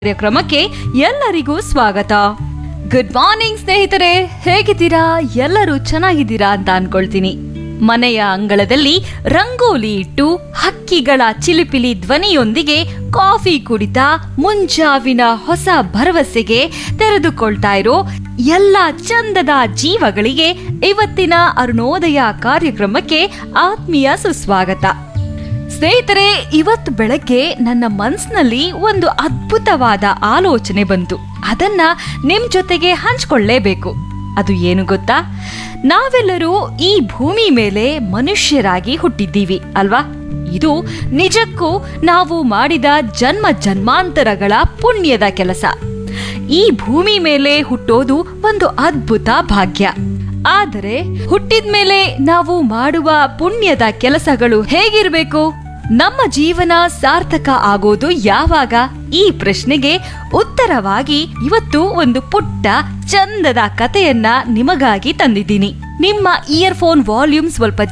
ಕಾರ್ಯಕ್ರಮಕ್ಕೆ ಎಲ್ಲರಿಗೂ ಸ್ವಾಗತ ಗುಡ್ ಮಾರ್ನಿಂಗ್ ಸ್ನೇಹಿತರೆ ಹೇಗಿದ್ದೀರಾ ಎಲ್ಲರೂ ಚೆನ್ನಾಗಿದ್ದೀರಾ ಅಂತ ಅನ್ಕೊಳ್ತೀನಿ ಮನೆಯ ಅಂಗಳದಲ್ಲಿ ರಂಗೋಲಿ ಇಟ್ಟು ಹಕ್ಕಿಗಳ ಚಿಲಿಪಿಲಿ ಧ್ವನಿಯೊಂದಿಗೆ ಕಾಫಿ ಕುಡಿತಾ ಮುಂಜಾವಿನ ಹೊಸ ಭರವಸೆಗೆ ತೆರೆದುಕೊಳ್ತಾ ಇರೋ ಎಲ್ಲ ಚಂದದ ಜೀವಗಳಿಗೆ ಇವತ್ತಿನ ಅರುಣೋದಯ ಕಾರ್ಯಕ್ರಮಕ್ಕೆ ಆತ್ಮೀಯ ಸುಸ್ವಾಗತ ಸ್ನೇಹಿತರೆ ಇವತ್ತು ಬೆಳಗ್ಗೆ ನನ್ನ ಮನ್ಸಿನಲ್ಲಿ ಒಂದು ಅದ್ಭುತವಾದ ಆಲೋಚನೆ ಬಂತು ಅದನ್ನ ನಿಮ್ ಜೊತೆಗೆ ಹಂಚ್ಕೊಳ್ಳೇಬೇಕು ಅದು ಏನು ಗೊತ್ತಾ ನಾವೆಲ್ಲರೂ ಈ ಭೂಮಿ ಮೇಲೆ ಮನುಷ್ಯರಾಗಿ ಹುಟ್ಟಿದ್ದೀವಿ ಅಲ್ವಾ ಇದು ನಿಜಕ್ಕೂ ನಾವು ಮಾಡಿದ ಜನ್ಮ ಜನ್ಮಾಂತರಗಳ ಪುಣ್ಯದ ಕೆಲಸ ಈ ಭೂಮಿ ಮೇಲೆ ಹುಟ್ಟೋದು ಒಂದು ಅದ್ಭುತ ಭಾಗ್ಯ ಆದರೆ ಹುಟ್ಟಿದ್ಮೇಲೆ ನಾವು ಮಾಡುವ ಪುಣ್ಯದ ಕೆಲಸಗಳು ಹೇಗಿರ್ಬೇಕು ನಮ್ಮ ಜೀವನ ಸಾರ್ಥಕ ಆಗೋದು ಯಾವಾಗ ಈ ಪ್ರಶ್ನೆಗೆ ಉತ್ತರವಾಗಿ ಇವತ್ತು ಒಂದು ಪುಟ್ಟ ಚಂದದ ಕಥೆಯನ್ನ ನಿಮಗಾಗಿ ತಂದಿದ್ದೀನಿ ನಿಮ್ಮ ಇಯರ್ಫೋನ್ ವಾಲ್ಯೂಮ್ ಸ್ವಲ್ಪ